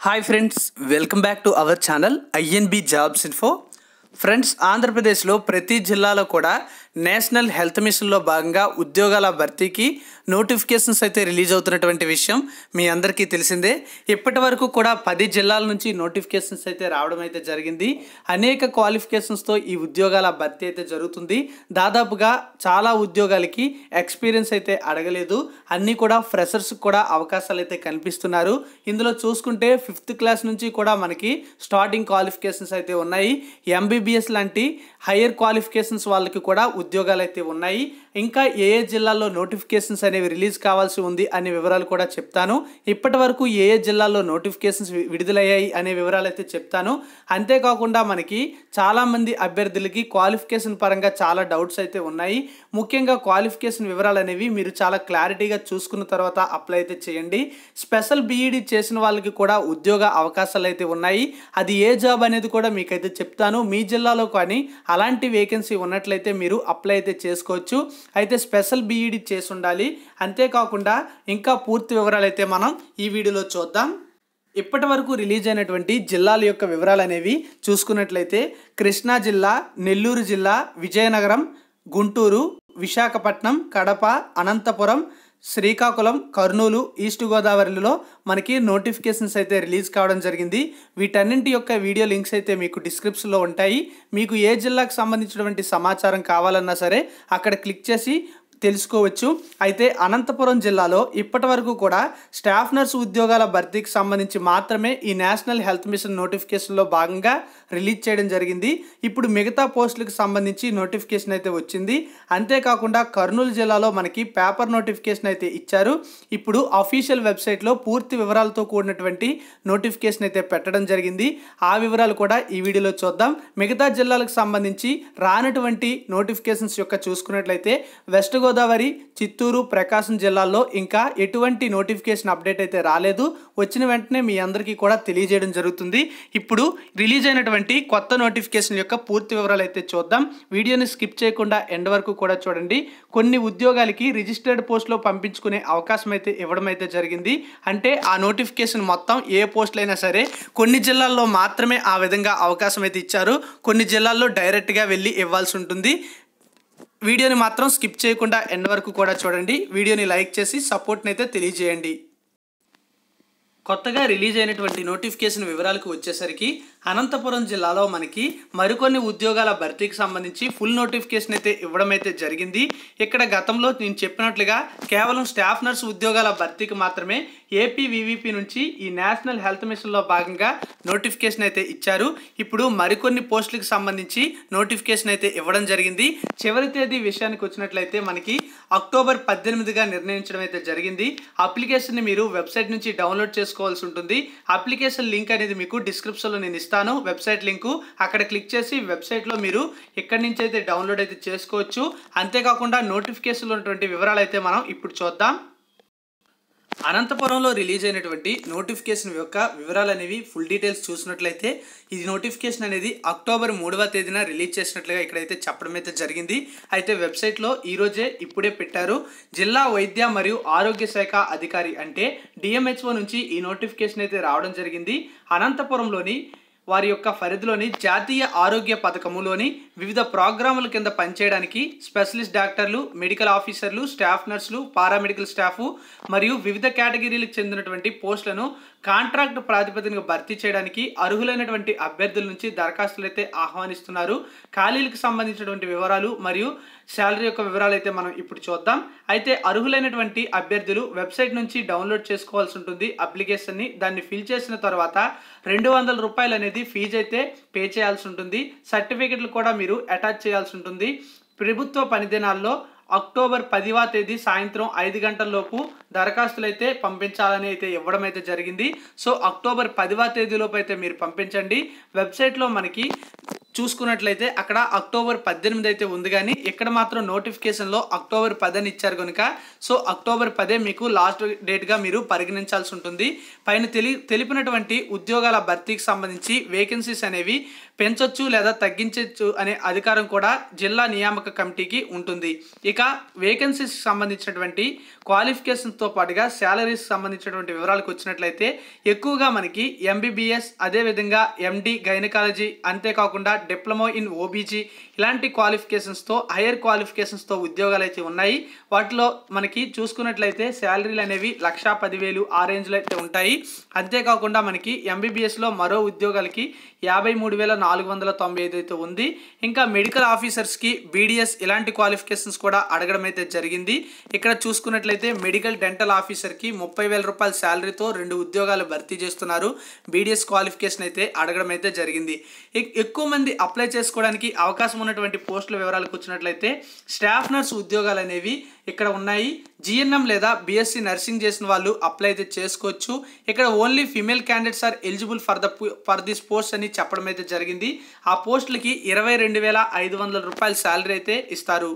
hi friends welcome back to our channel INB jobs info friends ఆంధ్రప్రదేశ్లో ప్రతి జిల్లాలో కూడా నేషనల్ హెల్త్ మిషన్లో భాగంగా ఉద్యోగాల భర్తీకి నోటిఫికేషన్స్ అయితే రిలీజ్ అవుతున్నటువంటి విషయం మీ అందరికీ తెలిసిందే ఇప్పటి వరకు కూడా పది జిల్లాల నుంచి నోటిఫికేషన్స్ అయితే రావడం అయితే జరిగింది అనేక క్వాలిఫికేషన్స్తో ఈ ఉద్యోగాల భర్తీ అయితే జరుగుతుంది దాదాపుగా చాలా ఉద్యోగాలకి ఎక్స్పీరియన్స్ అయితే అడగలేదు అన్నీ కూడా ఫ్రెషర్స్కి కూడా అవకాశాలు అయితే కనిపిస్తున్నారు ఇందులో చూసుకుంటే ఫిఫ్త్ క్లాస్ నుంచి కూడా మనకి స్టార్టింగ్ క్వాలిఫికేషన్స్ అయితే ఉన్నాయి ఎంబీబీఎస్ లాంటి హయ్యర్ క్వాలిఫికేషన్స్ వాళ్ళకి కూడా ఉద్యోగాలు అయితే ఉన్నాయి ఇంకా ఏ ఏ జిల్లాల్లో నోటిఫికేషన్స్ అనేవి రిలీజ్ కావాల్సి ఉంది అనే వివరాలు కూడా చెప్తాను ఇప్పటి వరకు ఏ ఏ జిల్లాల్లో నోటిఫికేషన్స్ వి- విడుదలయ్యాయి అనే వివరాలు అయితే చెప్తాను అంతేకాకుండా మనకి చాలామంది అభ్యర్థులకి క్వాలిఫికేషన్ పరంగా చాలా డౌట్స్ అయితే ఉన్నాయి ముఖ్యంగా క్వాలిఫికేషన్ వివరాలు అనేవి మీరు చాలా క్లారిటీగా చూసుకున్న తర్వాత అప్లై అయితే చేయండి స్పెషల్ బీఈడి చేసిన వాళ్ళకి కూడా ఉద్యోగ అవకాశాలు అయితే ఉన్నాయి అది ఏ జాబ్ అనేది కూడా మీకైతే చెప్తాను మీ జిల్లాలో కానీ అలాంటి వేకెన్సీ ఉన్నట్లయితే మీరు అప్లై అయితే చేసుకోవచ్చు అయితే స్పెషల్ బీఈడి చేసి ఉండాలి అంతేకాకుండా ఇంకా పూర్తి వివరాలు అయితే మనం ఈ వీడియోలో చూద్దాం ఇప్పటి వరకు రిలీజ్ అయినటువంటి జిల్లాల యొక్క వివరాలు అనేవి చూసుకున్నట్లయితే కృష్ణా జిల్లా నెల్లూరు జిల్లా విజయనగరం గుంటూరు విశాఖపట్నం కడప అనంతపురం శ్రీకాకుళం కర్నూలు ఈస్ట్ గోదావరిలో మనకి నోటిఫికేషన్స్ అయితే రిలీజ్ కావడం జరిగింది వీటన్నింటి యొక్క వీడియో లింక్స్ అయితే మీకు డిస్క్రిప్షన్లో ఉంటాయి మీకు ఏ జిల్లాకు సంబంధించినటువంటి సమాచారం కావాలన్నా సరే అక్కడ క్లిక్ చేసి తెలుసుకోవచ్చు అయితే అనంతపురం జిల్లాలో ఇప్పటి వరకు కూడా స్టాఫ్ నర్స్ ఉద్యోగాల భర్తీకి సంబంధించి మాత్రమే ఈ నేషనల్ హెల్త్ మిషన్ నోటిఫికేషన్లో భాగంగా రిలీజ్ చేయడం జరిగింది ఇప్పుడు మిగతా పోస్టులకు సంబంధించి నోటిఫికేషన్ అయితే వచ్చింది అంతేకాకుండా కర్నూలు జిల్లాలో మనకి పేపర్ నోటిఫికేషన్ అయితే ఇచ్చారు ఇప్పుడు అఫీషియల్ వెబ్సైట్లో పూర్తి వివరాలతో కూడినటువంటి నోటిఫికేషన్ అయితే పెట్టడం జరిగింది ఆ వివరాలు కూడా ఈ వీడియోలో చూద్దాం మిగతా జిల్లాలకు సంబంధించి రానటువంటి నోటిఫికేషన్స్ యొక్క చూసుకున్నట్లయితే వెస్ట్ గోదావరి చిత్తూరు ప్రకాశం జిల్లాల్లో ఇంకా ఎటువంటి నోటిఫికేషన్ అప్డేట్ అయితే రాలేదు వచ్చిన వెంటనే మీ అందరికీ కూడా తెలియజేయడం జరుగుతుంది ఇప్పుడు రిలీజ్ అయినటువంటి కొత్త నోటిఫికేషన్ యొక్క పూర్తి వివరాలు అయితే చూద్దాం వీడియోని స్కిప్ చేయకుండా ఎండ్ వరకు కూడా చూడండి కొన్ని ఉద్యోగాలకి రిజిస్టర్డ్ పోస్ట్లో పంపించుకునే అవకాశం అయితే ఇవ్వడం అయితే జరిగింది అంటే ఆ నోటిఫికేషన్ మొత్తం ఏ పోస్టులైనా సరే కొన్ని జిల్లాల్లో మాత్రమే ఆ విధంగా అవకాశం అయితే ఇచ్చారు కొన్ని జిల్లాల్లో డైరెక్ట్గా వెళ్ళి ఇవ్వాల్సి ఉంటుంది వీడియోని మాత్రం స్కిప్ చేయకుండా ఎండ్ వరకు కూడా చూడండి వీడియోని లైక్ చేసి సపోర్ట్ని అయితే తెలియజేయండి కొత్తగా రిలీజ్ అయినటువంటి నోటిఫికేషన్ వివరాలకు వచ్చేసరికి అనంతపురం జిల్లాలో మనకి మరికొన్ని ఉద్యోగాల భర్తీకి సంబంధించి ఫుల్ నోటిఫికేషన్ అయితే ఇవ్వడం అయితే జరిగింది ఇక్కడ గతంలో నేను చెప్పినట్లుగా కేవలం స్టాఫ్ నర్స్ ఉద్యోగాల భర్తీకి మాత్రమే ఏపీ వివిపి నుంచి ఈ నేషనల్ హెల్త్ మిషన్లో భాగంగా నోటిఫికేషన్ అయితే ఇచ్చారు ఇప్పుడు మరికొన్ని పోస్టులకు సంబంధించి నోటిఫికేషన్ అయితే ఇవ్వడం జరిగింది చివరి తేదీ విషయానికి వచ్చినట్లయితే మనకి అక్టోబర్ పద్దెనిమిదిగా నిర్ణయించడం అయితే జరిగింది అప్లికేషన్ని మీరు వెబ్సైట్ నుంచి డౌన్లోడ్ చేసుకోవాల్సి ఉంటుంది అప్లికేషన్ లింక్ అనేది మీకు డిస్క్రిప్షన్లో నేను ఇస్తాను వెబ్సైట్ లింకు అక్కడ క్లిక్ చేసి వెబ్సైట్లో మీరు ఎక్కడి నుంచి అయితే డౌన్లోడ్ అయితే చేసుకోవచ్చు అంతేకాకుండా నోటిఫికేషన్లో ఉన్నటువంటి వివరాలు అయితే మనం ఇప్పుడు చూద్దాం అనంతపురంలో రిలీజ్ అయినటువంటి నోటిఫికేషన్ యొక్క వివరాలు అనేవి ఫుల్ డీటెయిల్స్ చూసినట్లయితే ఇది నోటిఫికేషన్ అనేది అక్టోబర్ మూడవ తేదీన రిలీజ్ చేసినట్లుగా ఇక్కడైతే చెప్పడం అయితే జరిగింది అయితే వెబ్సైట్లో ఈరోజే ఇప్పుడే పెట్టారు జిల్లా వైద్య మరియు ఆరోగ్య శాఖ అధికారి అంటే డిఎంహెచ్ఓ నుంచి ఈ నోటిఫికేషన్ అయితే రావడం జరిగింది అనంతపురంలోని వారి యొక్క పరిధిలోని జాతీయ ఆరోగ్య పథకములోని వివిధ ప్రోగ్రాముల కింద పనిచేయడానికి స్పెషలిస్ట్ డాక్టర్లు మెడికల్ ఆఫీసర్లు స్టాఫ్ నర్సులు పారామెడికల్ స్టాఫ్ మరియు వివిధ కేటగిరీలకు చెందినటువంటి పోస్టులను కాంట్రాక్ట్ ప్రాతిపదికన భర్తీ చేయడానికి అర్హులైనటువంటి అభ్యర్థుల నుంచి దరఖాస్తులు అయితే ఆహ్వానిస్తున్నారు ఖాళీలకు సంబంధించినటువంటి వివరాలు మరియు శాలరీ యొక్క వివరాలు అయితే మనం ఇప్పుడు చూద్దాం అయితే అర్హులైనటువంటి అభ్యర్థులు వెబ్సైట్ నుంచి డౌన్లోడ్ చేసుకోవాల్సి ఉంటుంది అప్లికేషన్ని దాన్ని ఫిల్ చేసిన తర్వాత రెండు వందల రూపాయలు అనేది ఫీజు అయితే పే చేయాల్సి ఉంటుంది సర్టిఫికెట్లు కూడా మీరు అటాచ్ చేయాల్సి ఉంటుంది ప్రభుత్వ పనిదినాల్లో అక్టోబర్ పదివ తేదీ సాయంత్రం ఐదు గంటల లోపు దరఖాస్తులు అయితే పంపించాలని అయితే ఇవ్వడం అయితే జరిగింది సో అక్టోబర్ పదివ తేదీలోపు అయితే మీరు పంపించండి వెబ్సైట్లో మనకి చూసుకున్నట్లయితే అక్కడ అక్టోబర్ పద్దెనిమిది అయితే ఉంది కానీ ఇక్కడ మాత్రం నోటిఫికేషన్లో అక్టోబర్ పదని ఇచ్చారు కనుక సో అక్టోబర్ పదే మీకు లాస్ట్ డేట్గా మీరు పరిగణించాల్సి ఉంటుంది పైన తెలి తెలిపినటువంటి ఉద్యోగాల భర్తీకి సంబంధించి వేకెన్సీస్ అనేవి పెంచొచ్చు లేదా తగ్గించవచ్చు అనే అధికారం కూడా జిల్లా నియామక కమిటీకి ఉంటుంది ఇక వేకెన్సీస్ సంబంధించినటువంటి క్వాలిఫికేషన్తో పాటుగా శాలరీస్ సంబంధించినటువంటి వివరాలకు వచ్చినట్లయితే ఎక్కువగా మనకి ఎంబీబీఎస్ అదేవిధంగా ఎండి గైనకాలజీ అంతేకాకుండా డిప్లొమా ఇన్ ఓబీజీ ఇలాంటి క్వాలిఫికేషన్స్తో హైయర్ క్వాలిఫికేషన్స్తో ఉద్యోగాలు అయితే ఉన్నాయి వాటిలో మనకి చూసుకున్నట్లయితే శాలరీలు అనేవి లక్షా పదివేలు ఆ రేంజ్లో అయితే ఉంటాయి అంతేకాకుండా మనకి ఎంబీబీఎస్లో మరో ఉద్యోగాలకి యాభై మూడు వేల నాలుగు వందల తొంభై ఐదు అయితే ఉంది ఇంకా మెడికల్ ఆఫీసర్స్కి బీడీఎస్ ఇలాంటి క్వాలిఫికేషన్స్ కూడా అడగడం అయితే జరిగింది ఇక్కడ చూసుకున్నట్లయితే మెడికల్ డెంటల్ ఆఫీసర్కి ముప్పై వేల రూపాయల శాలరీతో రెండు ఉద్యోగాలు భర్తీ చేస్తున్నారు బీడీఎస్ క్వాలిఫికేషన్ అయితే అడగడం అయితే జరిగింది ఎక్- ఎక్కువ మంది అప్లై చేసుకోవడానికి అవకాశం ఉన్నటువంటి పోస్టుల వివరాలకు వచ్చినట్లయితే స్టాఫ్ నర్స్ ఉద్యోగాలు అనేవి ఇక్కడ ఉన్నాయి జిఎన్ఎం లేదా బీఎస్సీ నర్సింగ్ చేసిన వాళ్ళు అప్లై అయితే చేసుకోవచ్చు ఇక్కడ only female candidates are eligible for the for this post అని చెప్పడం అయితే జరిగింది ఆ పోస్టులకి ఇరవై రెండు వేల ఐదు వందల రూపాయల శాలరీ అయితే ఇస్తారు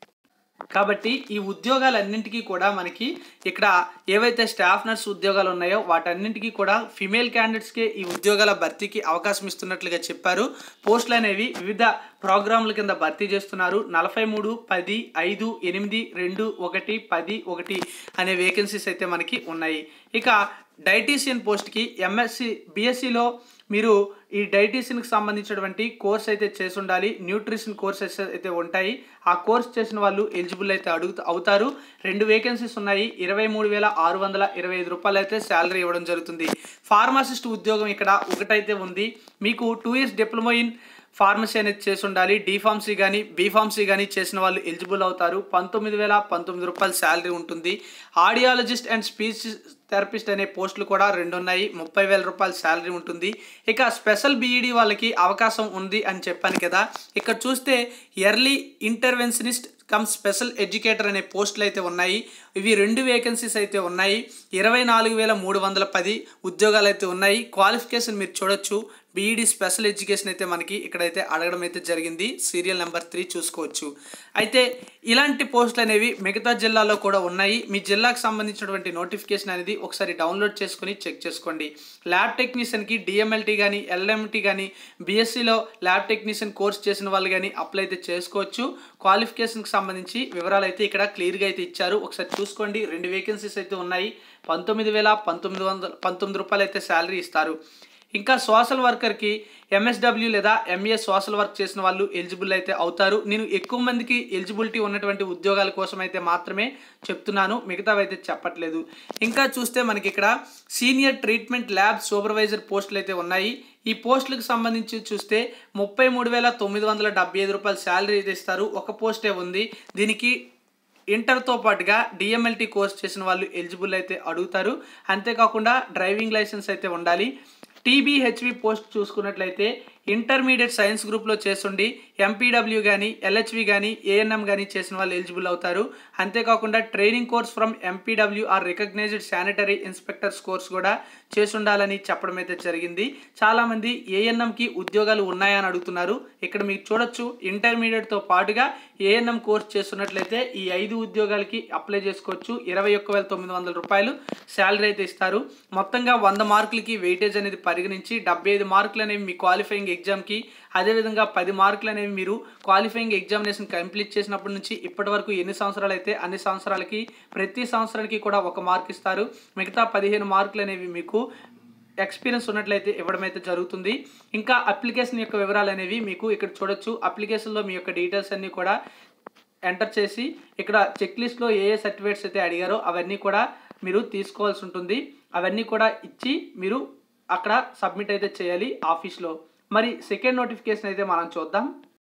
కాబట్టి ఈ ఉద్యోగాలన్నింటికీ కూడా మనకి ఇక్కడ ఏవైతే స్టాఫ్ నర్స్ ఉద్యోగాలు ఉన్నాయో వాటన్నింటికీ కూడా ఫిమేల్ క్యాండిడేట్స్కే ఈ ఉద్యోగాల భర్తీకి అవకాశం ఇస్తున్నట్లుగా చెప్పారు పోస్టులు అనేవి వివిధ ప్రోగ్రాంల కింద భర్తీ చేస్తున్నారు నలభై మూడు పది ఐదు ఎనిమిది రెండు ఒకటి పది ఒకటి అనే వేకెన్సీస్ అయితే మనకి ఉన్నాయి ఇక డైటీషియన్ పోస్ట్కి ఎంఎస్సి బీఎస్సీలో మీరు ఈ డైటీషియన్కి సంబంధించినటువంటి కోర్స్ అయితే చేసి ఉండాలి న్యూట్రిషన్ కోర్సెస్ అయితే ఉంటాయి ఆ కోర్స్ చేసిన వాళ్ళు ఎలిజిబుల్ అయితే అడుగు అవుతారు రెండు వేకెన్సీస్ ఉన్నాయి ఇరవై మూడు వేల ఆరు వందల ఇరవై ఐదు రూపాయలు అయితే శాలరీ ఇవ్వడం జరుగుతుంది ఫార్మసిస్ట్ ఉద్యోగం ఇక్కడ ఒకటైతే ఉంది మీకు two years diploma in pharmacy అనేది చేసి ఉండాలి డి ఫార్మసీ కానీ బీ ఫార్మసీ కానీ చేసిన వాళ్ళు ఎలిజిబుల్ అవుతారు పంతొమ్మిది వేల పంతొమ్మిది రూపాయల శాలరీ ఉంటుంది ఆడియాలజిస్ట్ అండ్ స్పీచ్ థెరపిస్ట్ అనే పోస్టులు కూడా రెండు ఉన్నాయి ముప్పై వేల రూపాయల శాలరీ ఉంటుంది ఇక స్పెషల్ బీఈడి వాళ్ళకి అవకాశం ఉంది అని చెప్పాను కదా ఇక్కడ చూస్తే early interventionist cum special educator అనే పోస్టులు అయితే ఉన్నాయి ఇవి రెండు వేకెన్సీస్ అయితే ఉన్నాయి ఇరవై నాలుగు వేల మూడు వందల పది ఉద్యోగాలు అయితే ఉన్నాయి క్వాలిఫికేషన్ మీరు చూడొచ్చు బీఈడి స్పెషల్ ఎడ్యుకేషన్ అయితే మనకి ఇక్కడైతే అడగడం అయితే జరిగింది సీరియల్ నెంబర్ త్రీ చూసుకోవచ్చు అయితే ఇలాంటి పోస్టులు అనేవి మిగతా జిల్లాలో కూడా ఉన్నాయి మీ జిల్లాకు సంబంధించినటువంటి నోటిఫికేషన్ అనేది ఒకసారి డౌన్లోడ్ చేసుకుని చెక్ చేసుకోండి ల్యాబ్ టెక్నీషియన్కి డిఎంఎల్టీ కానీ ఎల్ఎంటీ కానీ బీఎస్సీలో ల్యాబ్ టెక్నీషియన్ కోర్స్ చేసిన వాళ్ళు కానీ అప్లై అయితే చేసుకోవచ్చు క్వాలిఫికేషన్కి సంబంధించి వివరాలు అయితే ఇక్కడ క్లియర్గా అయితే ఇచ్చారు ఒకసారి చూసుకోండి రెండు వేకెన్సీస్ అయితే ఉన్నాయి పంతొమ్మిది వేల పంతొమ్మిది వందల పంతొమ్మిది రూపాయలు అయితే శాలరీ ఇస్తారు ఇంకా సోషల్ వర్కర్కి ఎంఎస్డబ్ల్యూ లేదా ఎంఏ సోషల్ వర్క్ చేసిన వాళ్ళు ఎలిజిబుల్ అయితే అవుతారు నేను ఎక్కువ మందికి ఎలిజిబిలిటీ ఉన్నటువంటి ఉద్యోగాల కోసం అయితే మాత్రమే చెప్తున్నాను మిగతావి అయితే చెప్పట్లేదు ఇంకా చూస్తే మనకి ఇక్కడ సీనియర్ ట్రీట్మెంట్ ల్యాబ్ సూపర్వైజర్ పోస్టులు అయితే ఉన్నాయి ఈ పోస్టులకు సంబంధించి చూస్తే ముప్పై మూడు వేల తొమ్మిది వందల డెబ్బై ఐదు రూపాయల శాలరీ అయితే ఇస్తారు ఒక పోస్టే ఉంది దీనికి ఇంటర్తో పాటుగా డిఎంఎల్టీ కోర్స్ చేసిన వాళ్ళు ఎలిజిబుల్ అయితే అడుగుతారు అంతేకాకుండా డ్రైవింగ్ లైసెన్స్ అయితే ఉండాలి టీబీహెచ్వి పోస్ట్ చూసుకున్నట్లయితే ఇంటర్మీడియట్ సైన్స్ గ్రూప్లో చేస్తుండి ఎంపీడబ్ల్యూ కానీ ఎల్హెచ్వి కానీ ఏఎన్ఎం కానీ చేసిన వాళ్ళు ఎలిజిబుల్ అవుతారు అంతేకాకుండా training course from MPW or recognised sanitary inspectors course కూడా చేసుండాలని చెప్పడం అయితే జరిగింది చాలామంది ఏఎన్ఎంకి ఉద్యోగాలు ఉన్నాయని అడుగుతున్నారు ఇక్కడ మీరు చూడొచ్చు ఇంటర్మీడియట్తో పాటుగా ఏఎన్ఎం కోర్స్ చేస్తున్నట్లయితే ఈ ఐదు ఉద్యోగాలకి అప్లై చేసుకోవచ్చు ఇరవై ఒక్క వేల తొమ్మిది వందల రూపాయలు శాలరీ అయితే ఇస్తారు మొత్తంగా వంద మార్కులకి వెయిటేజ్ అనేది పరిగణించి డెబ్బై ఐదు మార్కులు అనేవి మీ క్వాలిఫైయింగ్ ఎగ్జామ్కి అదేవిధంగా పది మార్కులు అనేవి మీరు క్వాలిఫైయింగ్ ఎగ్జామినేషన్ కంప్లీట్ చేసినప్పటి నుంచి ఇప్పటి వరకు ఎన్ని సంవత్సరాలు అయితే అన్ని సంవత్సరాలకి ప్రతి సంవత్సరానికి కూడా ఒక మార్క్ ఇస్తారు మిగతా పదిహేను మార్కులు అనేవి మీకు ఎక్స్పీరియన్స్ ఉన్నట్లయితే ఇవ్వడం అయితే జరుగుతుంది ఇంకా అప్లికేషన్ యొక్క వివరాలు అనేవి మీకు ఇక్కడ చూడొచ్చు అప్లికేషన్లో మీ యొక్క డీటెయిల్స్ అన్నీ కూడా ఎంటర్ చేసి ఇక్కడ చెక్ లిస్ట్లో ఏ ఏ సర్టిఫికేట్స్ అయితే అడిగారో అవన్నీ కూడా మీరు తీసుకోవాల్సి ఉంటుంది అవన్నీ కూడా ఇచ్చి మీరు అక్కడ సబ్మిట్ అయితే చేయాలి ఆఫీస్లో మరి సెకండ్ నోటిఫికేషన్ అయితే మనం చూద్దాం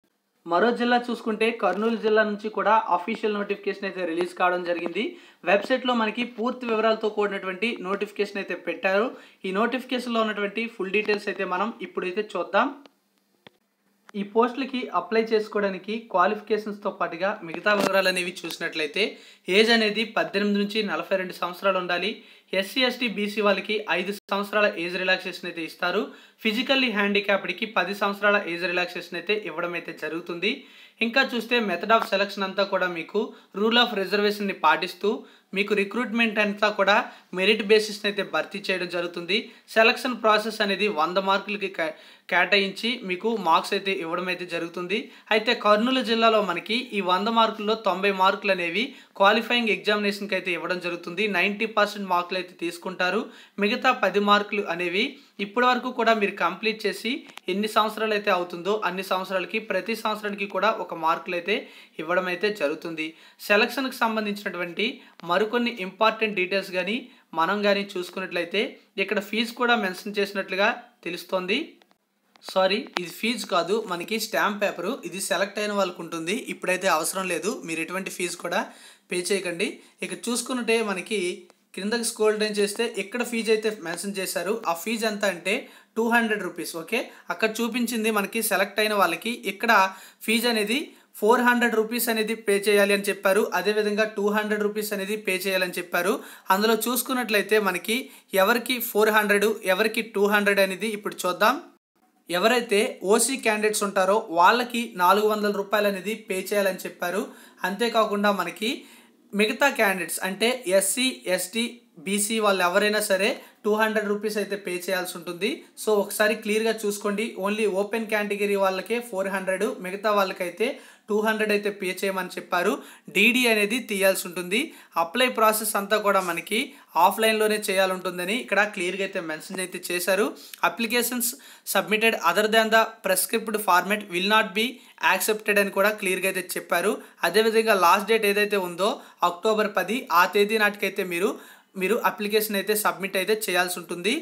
మరో జిల్లా చూసుకుంటే కర్నూలు జిల్లా నుంచి కూడా అఫీషియల్ నోటిఫికేషన్ అయితే రిలీజ్ కావడం జరిగింది వెబ్సైట్లో మనకి పూర్తి వివరాలతో కూడినటువంటి నోటిఫికేషన్ అయితే పెట్టారు ఈ నోటిఫికేషన్లో ఉన్నటువంటి ఫుల్ డీటెయిల్స్ అయితే మనం ఇప్పుడైతే చూద్దాం ఈ పోస్టులకి అప్లై చేసుకోవడానికి క్వాలిఫికేషన్స్తో పాటుగా మిగతా వివరాలు అనేవి చూసినట్లయితే ఏజ్ అనేది పద్దెనిమిది నుంచి నలభై రెండు సంవత్సరాలు ఉండాలి ఎస్సీ ఎస్టీ బీసీ వాళ్ళకి ఐదు సంవత్సరాల ఏజ్ రిలాక్సేషన్ అయితే ఇస్తారు ఫిజికల్లీ హ్యాండిక్యాప్డ్కి పది సంవత్సరాల ఏజ్ రిలాక్సేషన్ అయితే ఇవ్వడం అయితే జరుగుతుంది ఇంకా చూస్తే మెథడ్ ఆఫ్ సెలక్షన్ అంతా కూడా మీకు రూల్ ఆఫ్ రిజర్వేషన్ని పాటిస్తూ మీకు రిక్రూట్మెంట్ అంతా కూడా మెరిట్ బేసిస్ని అయితే భర్తీ చేయడం జరుగుతుంది సెలక్షన్ ప్రాసెస్ అనేది వంద మార్కులకి కే- కేటాయించి మీకు మార్క్స్ అయితే ఇవ్వడం అయితే జరుగుతుంది అయితే కర్నూలు జిల్లాలో మనకి ఈ వంద మార్కుల్లో తొంభై మార్కులు అనేవి క్వాలిఫైయింగ్ ఎగ్జామినేషన్కి అయితే ఇవ్వడం జరుగుతుంది నైంటీ పర్సెంట్ మార్కులు అయితే తీసుకుంటారు మిగతా పది మార్కులు అనేవి ఇప్పటి వరకు కూడా మీరు కంప్లీట్ చేసి ఎన్ని సంవత్సరాలు అయితే అవుతుందో అన్ని సంవత్సరాలకి ప్రతి సంవత్సరానికి కూడా ఒక మార్కులు అయితే ఇవ్వడం అయితే జరుగుతుంది సెలక్షన్కి సంబంధించినటువంటి మరికొన్ని ఇంపార్టెంట్ డీటెయిల్స్ కానీ మనం కానీ చూసుకున్నట్లయితే ఇక్కడ ఫీజు కూడా మెన్షన్ చేసినట్లుగా తెలుస్తోంది సారీ ఇది ఫీజు కాదు మనకి స్టాంప్ పేపరు ఇది సెలెక్ట్ అయిన వాళ్ళకు ఉంటుంది ఇప్పుడైతే అవసరం లేదు మీరు ఎటువంటి ఫీజు కూడా పే చేయకండి ఇక చూసుకున్నట్టే మనకి కిందకి స్క్రోల్ డౌన్ చేస్తే ఎక్కడ ఫీజు అయితే మెన్షన్ చేశారు ఆ ఫీజు ఎంత అంటే టూ హండ్రెడ్ రూపీస్ ఓకే అక్కడ చూపించింది మనకి సెలెక్ట్ అయిన వాళ్ళకి ఇక్కడ ఫీజు అనేది ఫోర్ హండ్రెడ్ రూపీస్ అనేది పే చేయాలి అని చెప్పారు అదేవిధంగా టూ హండ్రెడ్ రూపీస్ అనేది పే చేయాలని చెప్పారు అందులో చూసుకున్నట్లయితే మనకి ఎవరికి ఫోర్ హండ్రెడ్ ఎవరికి టూ హండ్రెడ్ అనేది ఇప్పుడు చూద్దాం ఎవరైతే ఓసీ క్యాండిడేట్స్ ఉంటారో వాళ్ళకి నాలుగు వందల రూపాయలు అనేది పే చేయాలని చెప్పారు అంతేకాకుండా మనకి మిగతా క్యాండిడేట్స్ అంటే ఎస్సీ ఎస్టీ బీసీ వాళ్ళు ఎవరైనా సరే టూ హండ్రెడ్ రూపీస్ అయితే పే చేయాల్సి ఉంటుంది సో ఒకసారి క్లియర్గా చూసుకోండి ఓన్లీ ఓపెన్ కేటగిరీ వాళ్ళకే ఫోర్ హండ్రెడ్ మిగతా వాళ్ళకైతే టూ హండ్రెడ్ అయితే పే చేయమని చెప్పారు డీడీ అనేది తీయాల్సి ఉంటుంది అప్లై ప్రాసెస్ అంతా కూడా మనకి ఆఫ్లైన్లోనే చేయాలి ఉంటుందని ఇక్కడ క్లియర్గా అయితే మెన్షన్ అయితే చేశారు applications submitted other than the prescribed format will not be accepted అని కూడా క్లియర్గా అయితే చెప్పారు అదేవిధంగా లాస్ట్ డేట్ ఏదైతే ఉందో అక్టోబర్ పది ఆ తేదీ నాటికైతే మీరు మీరు అప్లికేషన్ అయితే సబ్మిట్ అయితే చేయాల్సి ఉంటుంది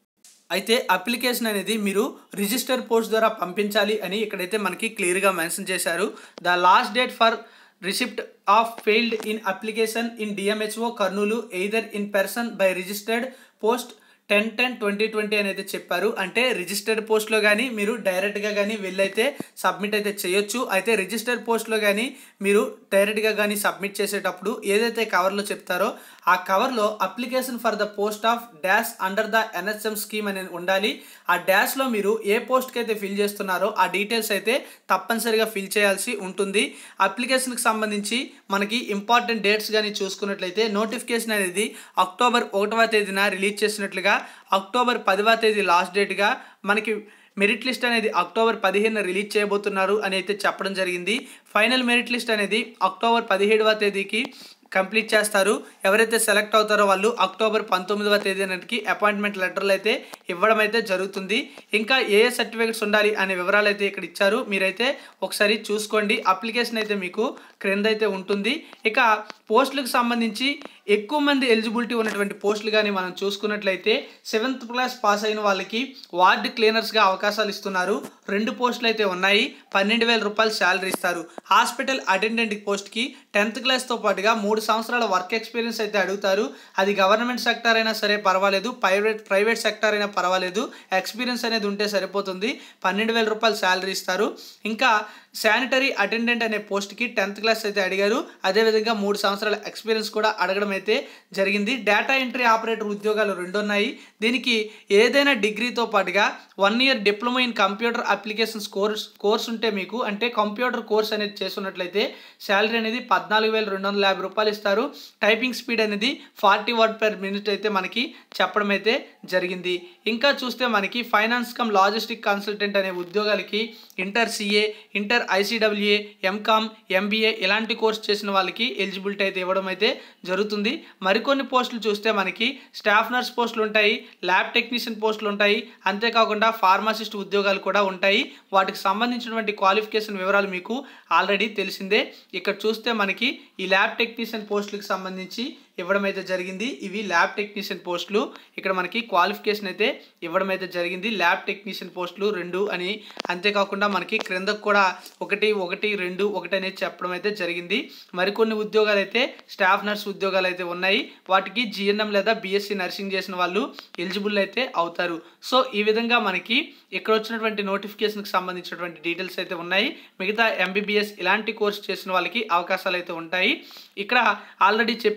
అయితే అప్లికేషన్ అనేది మీరు రిజిస్టర్ పోస్ట్ ద్వారా పంపించాలి అని ఇక్కడైతే మనకి క్లియర్గా మెన్షన్ చేశారు the last date for receipt of filled in application in DMHO Kurnool either in person by registered post ten ten twenty twenty అనేది చెప్పారు అంటే రిజిస్టర్డ్ పోస్ట్లో కానీ మీరు డైరెక్ట్గా కానీ వెళ్ళైతే సబ్మిట్ అయితే చేయొచ్చు అయితే రిజిస్టర్డ్ పోస్ట్లో కానీ మీరు డైరెక్ట్గా కానీ సబ్మిట్ చేసేటప్పుడు ఏదైతే కవర్లో చెప్తారో ఆ కవర్లో application for the post of dash under the NHM scheme అనేది ఉండాలి ఆ డాష్లో మీరు ఏ పోస్ట్కి అయితే ఫిల్ చేస్తున్నారో ఆ డీటెయిల్స్ అయితే తప్పనిసరిగా ఫిల్ చేయాల్సి ఉంటుంది అప్లికేషన్కి సంబంధించి మనకి ఇంపార్టెంట్ డేట్స్ కానీ చూసుకున్నట్లయితే నోటిఫికేషన్ అనేది అక్టోబర్ ఒకటవ తేదీన రిలీజ్ చేసినట్లుగా అక్టోబర్ పదవ తేదీ లాస్ట్ డేట్గా మనకి మెరిట్ లిస్ట్ అనేది అక్టోబర్ పదిహేను రిలీజ్ చేయబోతున్నారు అని అయితే చెప్పడం జరిగింది ఫైనల్ మెరిట్ లిస్ట్ అనేది అక్టోబర్ పదిహేడవ తేదీకి కంప్లీట్ చేస్తారు ఎవరైతే సెలెక్ట్ అవుతారో వాళ్ళు అక్టోబర్ పంతొమ్మిదవ తేదీ నాటికి అపాయింట్మెంట్ లెటర్లు అయితే ఇవ్వడం అయితే జరుగుతుంది ఇంకా ఏ ఏ సర్టిఫికేట్స్ ఉండాలి అనే వివరాలు అయితే ఇక్కడ ఇచ్చారు మీరైతే ఒకసారి చూసుకోండి అప్లికేషన్ అయితే మీకు క్రింద అయితే ఉంటుంది ఇక పోస్టులకు సంబంధించి ఎక్కువ మంది ఎలిజిబిలిటీ ఉన్నటువంటి పోస్టులు కానీ మనం చూసుకున్నట్లయితే సెవెంత్ క్లాస్ పాస్ అయిన వాళ్ళకి వార్డ్ క్లీనర్స్గా అవకాశాలు ఇస్తున్నారు రెండు పోస్టులు అయితే ఉన్నాయి పన్నెండు వేల రూపాయలు శాలరీ ఇస్తారు హాస్పిటల్ అటెండెంట్ పోస్ట్కి టెన్త్ క్లాస్తో పాటుగా మూడు సంవత్సరాల వర్క్ ఎక్స్పీరియన్స్ అయితే అడుగుతారు అది గవర్నమెంట్ సెక్టర్ అయినా సరే పర్వాలేదు ప్రైవేట్ ప్రైవేట్ సెక్టర్ అయినా పర్వాలేదు ఎక్స్పీరియన్స్ అనేది ఉంటే సరిపోతుంది పన్నెండు వేల రూపాయలు శాలరీ ఇస్తారు ఇంకా శానిటరీ అటెండెంట్ అనే పోస్ట్కి టెన్త్ క్లాస్ అయితే అడిగారు అదేవిధంగా మూడు సంవత్సరాల ఎక్స్పీరియన్స్ కూడా అడగడం అయితే జరిగింది డేటా ఎంట్రీ ఆపరేటర్ ఉద్యోగాలు రెండు ఉన్నాయి దీనికి ఏదైనా డిగ్రీతో పాటుగా one year diploma in computer applications course course ఉంటే మీకు అంటే కంప్యూటర్ కోర్స్ అనేది చేస్తున్నట్లయితే శాలరీ అనేది పద్నాలుగు వేల రెండు వందల యాభై రూపాయలు ఇస్తారు టైపింగ్ స్పీడ్ అనేది ఫార్టీ వర్డ్ పర్ మినిట్ అయితే మనకి చెప్పడం అయితే జరిగింది ఇంకా చూస్తే మనకి ఫైనాన్స్ కమ్ లాజిస్టిక్ కన్సల్టెంట్ అనే ఉద్యోగాలకి inter CA inter ICWA MCom MBA ఇలాంటి కోర్స్ చేసిన వాళ్ళకి ఎలిజిబిలిటీ అయితే ఇవ్వడం అయితే జరుగుతుంది మరికొన్ని పోస్టులు చూస్తే మనకి స్టాఫ్ నర్స్ పోస్టులు ఉంటాయి ల్యాబ్ టెక్నీషియన్ పోస్టులు ఉంటాయి అంతేకాకుండా ఫార్మసిస్ట్ ఉద్యోగాలు కూడా ఉంటాయి వాటికి సంబంధించినటువంటి క్వాలిఫికేషన్ వివరాలు మీకు ఆల్రెడీ తెలిసిందే ఇక్కడ చూస్తే మనకి ఈ ల్యాబ్ టెక్నీషియన్ పోస్టులకు సంబంధించి ఇవ్వడం అయితే జరిగింది ఇవి ల్యాబ్ టెక్నీషియన్ పోస్టులు ఇక్కడ మనకి క్వాలిఫికేషన్ అయితే ఇవ్వడం అయితే జరిగింది ల్యాబ్ టెక్నీషియన్ పోస్టులు రెండు అని అంతేకాకుండా మనకి క్రిందకు కూడా ఒకటి ఒకటి రెండు ఒకటి అనేది చెప్పడం అయితే జరిగింది మరికొన్ని ఉద్యోగాలు అయితే స్టాఫ్ నర్స్ ఉద్యోగాలు అయితే ఉన్నాయి వాటికి జిఎన్ఎం లేదా బీఎస్సీ నర్సింగ్ చేసిన వాళ్ళు ఎలిజిబుల్ అయితే అవుతారు సో ఈ విధంగా మనకి ఇక్కడ వచ్చినటువంటి నోటిఫికేషన్కి సంబంధించినటువంటి డీటెయిల్స్ అయితే ఉన్నాయి మిగతా ఎంబీబీఎస్ ఇలాంటి కోర్స్ చేసిన వాళ్ళకి అవకాశాలు అయితే ఉంటాయి ఇక్కడ ఆల్రెడీ చెప్పాను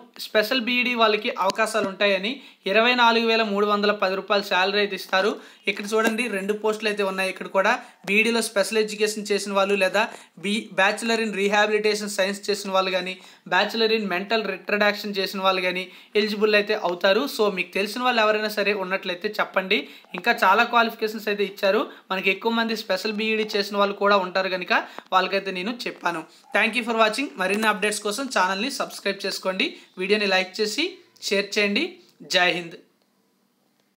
స్పెషల్ బీఈడి వాళ్ళకి అవకాశాలు ఉంటాయని ఇరవై నాలుగు వేల మూడు వందల పది రూపాయలు శాలరీ అయితే ఇస్తారు ఇక్కడ చూడండి రెండు పోస్టులు అయితే ఉన్నాయి ఇక్కడ కూడా బీఈడీలో స్పెషల్ ఎడ్యుకేషన్ చేసిన వాళ్ళు లేదా B bachelor in rehabilitation science చేసిన వాళ్ళు కానీ బ్యాచులర్ ఇన్ మెంటల్ రిట్రడాక్షన్ చేసిన వాళ్ళు కానీ ఎలిజిబుల్ అయితే అవుతారు సో మీకు తెలిసిన వాళ్ళు ఎవరైనా సరే ఉన్నట్లయితే చెప్పండి ఇంకా చాలా క్వాలిఫికేషన్స్ అయితే ఇచ్చారు మనకి ఎక్కువ మంది స్పెషల్ బీఈడి చేసిన వాళ్ళు కూడా ఉంటారు కనుక వాళ్ళకైతే నేను చెప్పాను థ్యాంక్ యూ ఫర్ వాచింగ్ మరిన్ని అప్డేట్స్ కోసం ఛానల్ని సబ్స్క్రైబ్ చేసుకోండి వీడియోని లైక్ చేసి షేర్ చేయండి జై హింద్